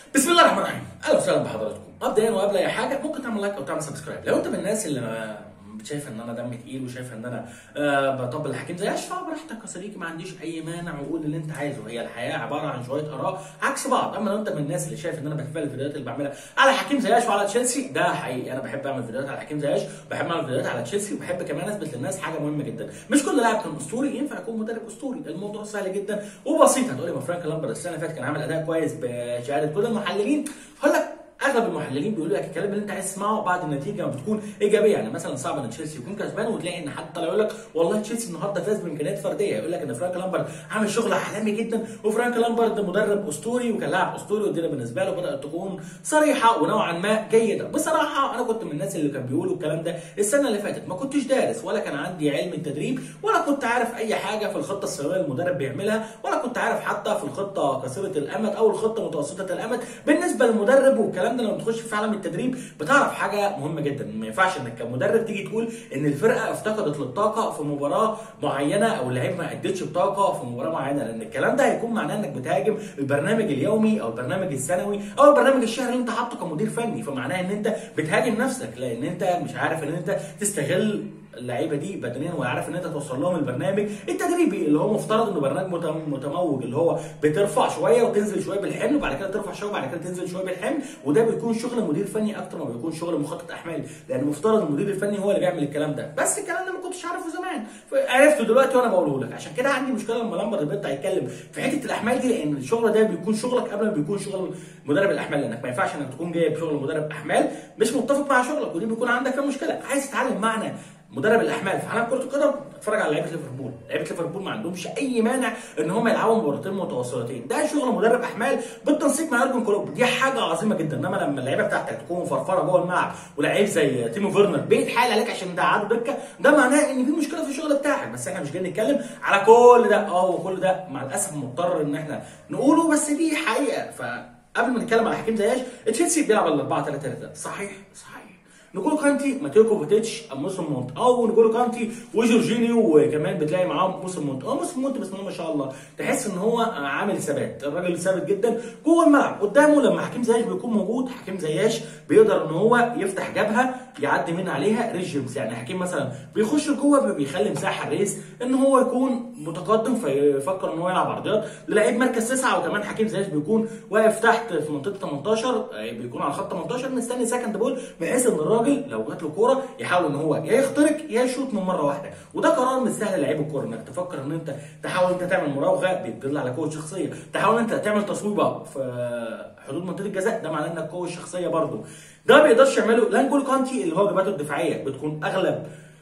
بسم الله الرحمن الرحيم اهلا وسهلا بحضراتكم مبدئيا وقبل اي حاجه ممكن تعمل لايك او تعمل سبسكرايب لو انت من الناس اللي شايف ان انا دمي تقيل وشايف ان انا أه بطبل الحكيم زي اشفع براحتك يا صديقي ما عنديش اي مانع وقول اللي انت عايزه هي الحياه عباره عن شويه اراء عكس بعض اما لو انت من الناس اللي شايف ان انا بحب الفيديوهات اللي بعملها على حكيم زياش وعلى تشيلسي ده حقيقي انا بحب اعمل فيديوهات على حكيم زياش بحب اعمل فيديوهات على تشيلسي وبحب كمان اثبت للناس حاجه مهمه جدا مش كل لاعب كان اسطوري ينفع يكون مدرب اسطوري الموضوع سهل جدا وبسيط هتقولي ما فرانك لامبرد السنه اللي فاتت كان عامل اداء كويس بشهاده كل المحللين هقول لك اغلب المحللين بيقولوا لك الكلام اللي انت عايز تسمعه بعد النتيجه بتكون ايجابيه يعني مثلا صعب ان تشيلسي يكون كسبان وتلاقي ان حد طالع يقول لك والله تشيلسي النهارده فاز بامكانيات فرديه يقول لك ان فرانك لامبرد عامل شغل عالمي جدا وفرانك لامبرد مدرب اسطوري وكان لاعب اسطوري والدنيا بالنسبه له بدات تكون صريحه ونوعا ما جيده بصراحه انا كنت من الناس اللي كان بيقولوا الكلام ده السنه اللي فاتت ما كنتش دارس ولا كان عندي علم التدريب ولا كنت عارف اي حاجه في الخطه السنويه المدرب بيعملها ولا كنت عارف حتى في الخطه قصيره الامد او الخطه متوسطه الامد بالنسبه للمدرب والكلام ده لما تخش في عالم التدريب بتعرف حاجه مهمه جدا ما ينفعش انك كمدرب تيجي تقول ان الفرقه افتقدت للطاقه في مباراه معينه او اللعيب ما ادتش بطاقه في مباراه معينه لان الكلام ده هيكون معناه انك بتهاجم البرنامج اليومي او البرنامج السنوي او البرنامج الشهري اللي انت حاطه كمدير فني فمعناه ان انت بتهاجم نفسك لان انت مش عارف ان انت تستغل اللعيبه دي بدنيا وعارف ان انت توصل لهم البرنامج التدريبي اللي هو مفترض انه برنامج متموج اللي هو بترفع شويه وتنزل شويه بالحمل وبعد كده ترفع شويه وبعد كده تنزل شويه بالحمل وده بيكون شغل مدير فني اكتر ما بيكون شغل مخطط احمال لان مفترض المدير الفني هو اللي بيعمل الكلام ده بس الكلام ده ما كنتش عارفه زمان عرفته دلوقتي وانا بقوله لك عشان كده عندي مشكله لما لامبرد بيطلع يتكلم في حته الاحمال دي لان الشغل ده بيكون شغلك قبل ما بيكون شغل مدرب الاحمال لانك ما ينفعش انك تكون جايب شغل مدرب احمال مش متفق مع شغلك ودي بيكون عندك فيها مشكله عايز تتعلم معنى مدرب الاحمال في عالم كره القدم اتفرج على لعيبه ليفربول لعيبه ليفربول ما عندهمش اي مانع ان هم يلعبوا مباراتين متواصلتين ده شغل مدرب احمال بالتنسيق مع يورجن كلوب دي حاجه عظيمه جدا انما لما اللعيبه بتاعتك تكون مفرفره جوه الملعب ولعيب زي تيمو فيرنر بيتحايل عليك عشان ده عدو دكه ده معناه ان في مشكله في الشغل بتاعك بس احنا مش جايين نتكلم على كل ده اه وكل ده مع الاسف مضطر ان احنا نقوله بس دي حقيقه فقبل ما نتكلم على حكيم زياش تشيلسي بيلعب ال 4 3 3 صحيح صحيح نقول كانتي ماتيو كوفيتيتش موسم مونت او نقول كانتي وجورجينيو وكمان بتلاقي معاهم موسم مونت اه موسم مونت بسم الله ما شاء الله تحس ان هو عامل ثبات الراجل ثابت جدا جوه الملعب قدامه لما حكيم زياش بيكون موجود حكيم زياش بيقدر ان هو يفتح جبهه يعدي من عليها ريجيمز يعني حكيم مثلا بيخش جوه بيخلي مساحه الريس ان هو يكون متقدم فيفكر ان هو يلعب عرضيات للعيب مركز تسعه وكمان حكيم زياش بيكون واقف تحت في منطقه 18 بيكون على خط 18 مستني سكند بول بحيث ان الراجل لو جات له كوره يحاول ان هو يا يخترق يا يشوط من مره واحده وده قرار مش سهل لعيب الكوره انك تفكر ان انت تحاول انت تعمل مراوغه بيدل على قوه شخصيه تحاول انت تعمل تصويبه في حدود منطقه الجزاء ده معناه انك قوه شخصيه برده ده ما بيقدرش يعمله لانجول كانتي اللي هو جبهته الدفاعيه بتكون اغلب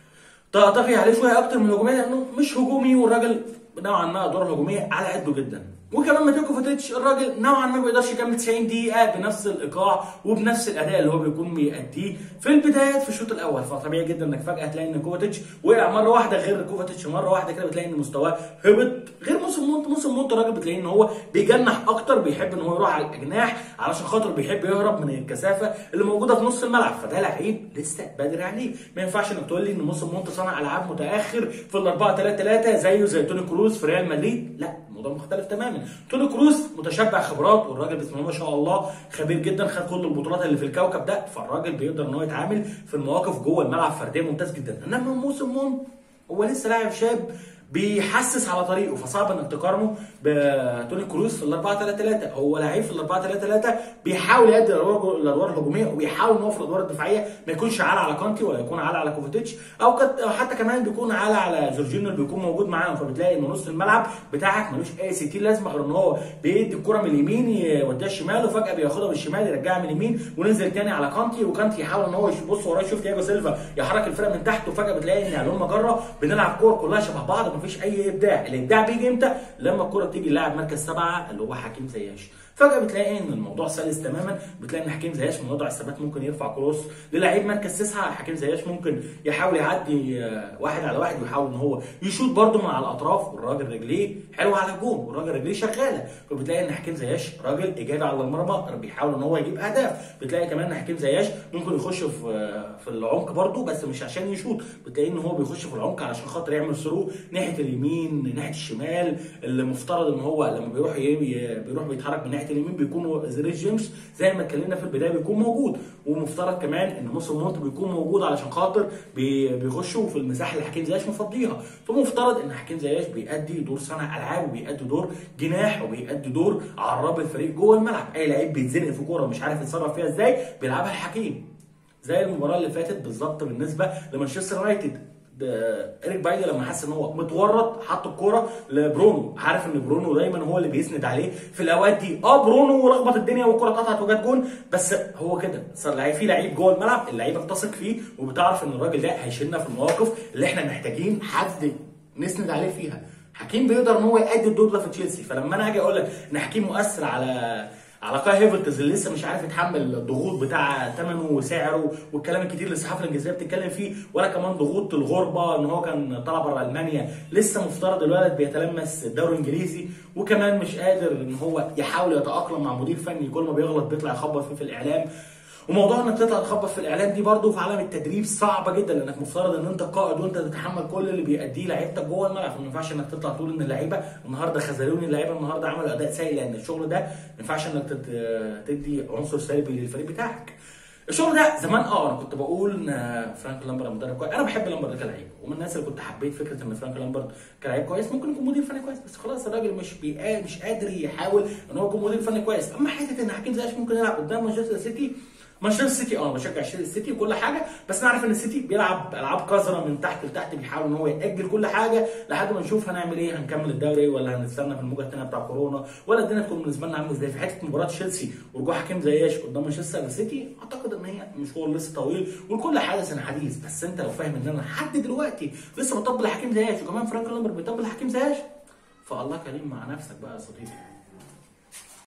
تطغي عليه شويه اكتر من الهجوميه لانه مش هجومي والراجل نوعا ما ادواره الهجوميه على قده جدا وكمان ماتيو كوفاتيتش الراجل نوعا ما ما بيقدرش يكمل 90 دقيقه بنفس الايقاع وبنفس الاداء اللي هو بيكون بيأديه في البدايات في الشوط الاول فطبيعي جدا انك فجاه تلاقي ان كوفاتيتش وقع مره واحده غير كوفاتيتش مره واحده كده بتلاقي ان مستواه هبط غير موسم مونت موسم مونت الراجل بتلاقي ان هو بيجنح اكتر بيحب ان هو يروح على الجناح علشان خاطر بيحب يهرب من الكثافه اللي موجوده في نص الملعب فده لعيب لسه بدري عليه ما ينفعش انك تقول لي ان موسم مونت صنع العاب متاخر في ال 4 3 3 زيه زي توني كروز في ريال مدريد لا الموضوع مختلف تماما توني كروز متشبع خبرات والراجل بسم الله ما شاء الله خبير جدا خد كل البطولات اللي في الكوكب ده فالراجل بيقدر ان هو يتعامل في المواقف جوه الملعب فرديا ممتاز جدا انما موسم مون هو لسه لاعب شاب بيحسس على طريقه فصعب انك تقارنه بتوني كروز في ال 4 3 3 هو لعيب في ال 4 3 3 بيحاول يأدي الادوار الادوار الهجوميه وبيحاول ان هو في الادوار الدفاعيه ما يكونش عالي على كانتي ولا يكون عالي على كوفيتيتش او حتى كمان بيكون عالي على جورجينو اللي بيكون موجود معاهم فبتلاقي ان نص الملعب بتاعك ملوش اي 60 لازمه غير ان هو بيدي الكره من اليمين يوديها الشمال وفجاه بياخدها من الشمال يرجعها من اليمين وننزل تاني على كانتي وكانتي يحاول ان هو يبص وراه يشوف تياجو سيلفا يحرك الفرقه من تحت وفجاه بتلاقي ان علوم مجره بنلعب كور كلها شبه بعض مفيش اي ابداع الابداع بيجي امتى؟ لما الكره بتيجي لاعب مركز سبعه اللي هو حكيم زياش فجاه بتلاقي ان الموضوع سلس تماما بتلاقي ان حكيم زياش من وضع الثبات ممكن يرفع كروس للعيب مركز تسعه حكيم زياش ممكن يحاول يعدي واحد على واحد ويحاول ان هو يشوط برده من على الاطراف والراجل رجليه حلوه على الجون والراجل رجليه شغاله فبتلاقي ان حكيم زياش راجل ايجابي على المرمى بيحاول ان هو يجيب اهداف بتلاقي كمان ان حكيم زياش ممكن يخش في في العمق برده بس مش عشان يشوط بتلاقي ان هو بيخش في العمق علشان خاطر يعمل ثرو ناحيه اليمين ناحيه الشمال اللي مفترض ان هو لما بيروح بيروح بيتحرك من ناحيه ناحيه اليمين بيكون ريس جيمس زي ما اتكلمنا في البدايه بيكون موجود ومفترض كمان ان موسم مونت بيكون موجود علشان خاطر بي- بيخشوا في المساحه اللي حكيم زياش مفضيها فمفترض ان حكيم زياش بيأدي دور صانع العاب وبيأدي دور جناح وبيأدي دور عراب الفريق جوه الملعب اي لعيب بيتزنق في كوره ومش عارف يتصرف فيها ازاي بيلعبها الحكيم زي المباراه اللي فاتت بالظبط بالنسبه لمانشستر يونايتد ده اريك بايلي لما حس ان هو متورط حط الكوره لبرونو عارف ان برونو دايما هو اللي بيسند عليه في الاوقات دي اه برونو لخبط الدنيا والكوره اتقطعت وجت جون بس هو كده صار لعيب في لعيب جوه الملعب اللعيبه بتثق فيه وبتعرف ان الراجل ده هيشيلنا في المواقف اللي احنا محتاجين حد نسند عليه فيها حكيم بيقدر ان هو يأدي الدور ده في تشيلسي فلما انا اجي اقول لك ان حكيم مؤثر على على كاي هيفرتز اللي لسه مش عارف يتحمل الضغوط بتاع ثمنه وسعره والكلام الكتير اللي الصحافه الانجليزيه بتتكلم فيه ولا كمان ضغوط الغربه ان هو كان طلع بره المانيا لسه مفترض الولد بيتلمس الدوري الانجليزي وكمان مش قادر ان هو يحاول يتاقلم مع مدير فني كل ما بيغلط بيطلع يخبط فيه في الاعلام وموضوع انك تطلع تخبط في الاعلام دي برضه في عالم التدريب صعبه جدا لانك مفترض ان انت قائد وانت تتحمل كل اللي بيأديه لعيبتك جوه الملعب فما ينفعش انك تطلع تقول ان اللعيبه النهارده خذلوني اللعيبه النهارده عملوا اداء سيء لان الشغل ده ما ينفعش انك تد- تدي عنصر سلبي للفريق بتاعك. الشغل ده زمان اه انا كنت بقول ان فرانك لامبرد مدرب كويس انا بحب لامبرد كلاعب ومن الناس اللي كنت حبيت فكره ان فرانك لامبرد كلاعب كويس ممكن يكون مدير فني كويس بس خلاص الراجل مش بيقا... مش قادر يحاول ان هو يكون مدير فني كويس اما حته ان حكيم زياش ممكن يلعب قدام مانشستر سيتي مانشستر سيتي اه بشجع السيتي وكل حاجه بس انا عارف ان السيتي بيلعب العاب قذره من تحت لتحت بيحاول ان هو ياجل كل حاجه لحد ما نشوف هنعمل ايه هنكمل الدوري ولا هنستنى في الموجه الثانيه بتاع كورونا ولا الدنيا تكون بالنسبه لنا عامله ازاي في حته مباراه تشيلسي ورجوع حكيم زياش قدام مانشستر سيتي اعتقد ان هي مشوار لسه طويل ولكل حدث حديث بس انت لو فاهم ان انا لحد دلوقتي لسه بطبل حكيم زياش وكمان فرانك لامبر بيطبل حكيم زياش فالله كريم مع نفسك بقى يا صديقي